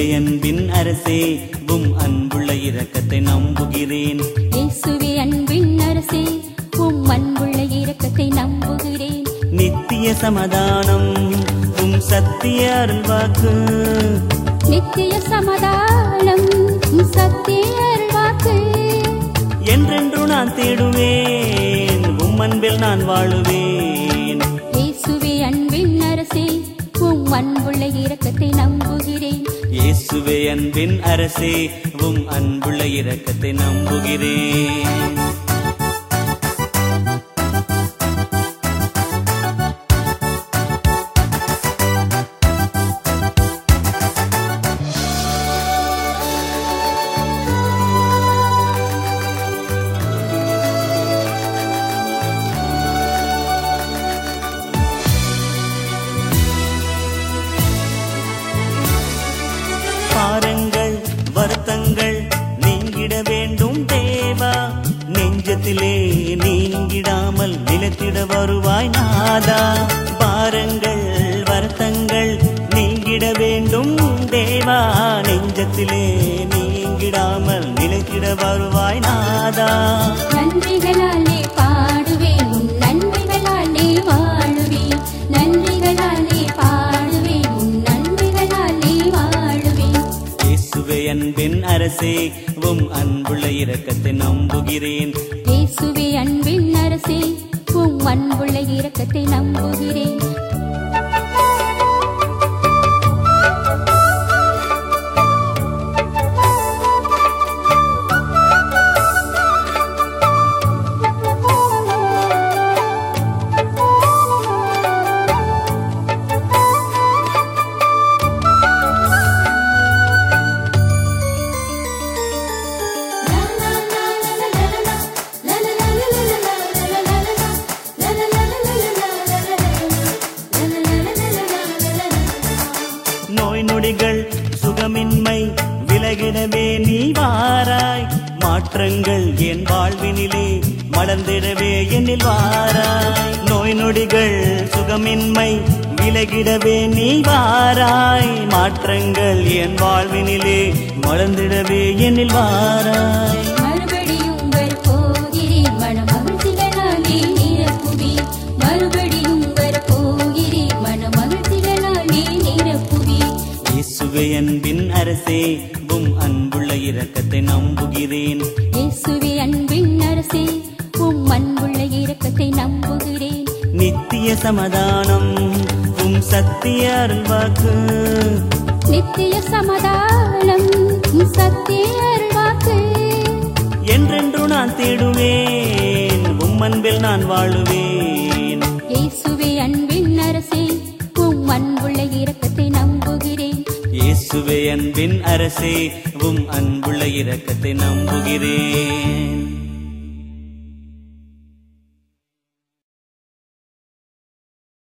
இயேசுவே அன்பின் அரசே உம் அன்புள்ள இரக்கத்தை நம்புகிறேன் இயேசுவே அன்பின் அரசே உம் அன்புள்ள இரக்கத்தை நம்புகிறேன் நித்திய சமாதானம் உம் சத்திய அருள்வாக்கு நித்திய சமாதானம் உம் சத்திய அருள்வாக்கு என்றென்று நான் தேடுவேன் உம் அன்பில் நான் வாழுவேன் இயேசுவே அன்பின் அரசே உம் அன்புள்ள இரக்கத்தை நம்புகிறேன் இயேசுவே அன்பின் அரசே உம் அன்புள்ள இரக்கத்தை நம்புகிறேன் பாரங்கள் வருத்தங்கள் நீங்கிட வேண்டும் தேவா நெஞ்சத்திலே நீங்கிடாமல் நிலத்திட வருவாய் நாதா பாரங்கள் வருத்தங்கள் நீங்கிட வேண்டும் தேவா நெஞ்சத்திலே நீங்கிடாமல் நிலத்திட வருவாய் நாதா நன்றிகளாலே பாடுவேன் உன் நன்மைகளாலே வாழுவேன் நன்றிகளாலே பாடுவேன் உன் நன்மைகளாலே வாழுவேன் இயேசுவே அன்பின் அரசே உம் அன்புள்ள இரக்கத்தை நம்புகிறேன் இயேசுவே அன்பின் அரசே உம் அன்புள்ள இரக்கத்தை நம்புகிறேன் நோய் நொடிகள் சுகமின்மை விலகிடவே நீ வாராய் மாற்றங்கள் என் வாழ்வினிலே மலர்ந்திடவே என்னில் வாராய் நோய் நொடிகள் சுகமின்மை விலகிடவே நீ வாராய் மாற்றங்கள் என் வாழ்வினிலே மலர்ந்திடவே என்னில் வாராய் மறுபடியும் வரப்போகிறேன் மனமகிழ்ச்சிகளாலே நிரப்புவேன் மறுபடியும் வரப்போகிறேன் மனமகிழ்ச்சிகளாலே நிரப்புவேன் இயேசுவே அன்பின் அரசே உம் அன்புள்ள இரக்கத்தை நம்புகிறேன் இயேசுவே அன்பின் அரசே உம் அன்புள்ள இரக்கத்தை நம்புகிறேன் நித்திய சமாதானம் உம் சத்திய அருள்வாக்கு நித்திய சமாதானம் உம் சத்திய அருள்வாக்கு என்றென்று நான் தேடுவேன் உம் அன்பில் நான் வாழுவேன் இயேசுவே அன்பின் அரசே உம் அன்புள்ள இரக்கத்தை நம்புகிறேன் இயேசுவே அன்பின் அரசே உம் அன்புள்ள இரக்கத்தை நம்புகிறேன்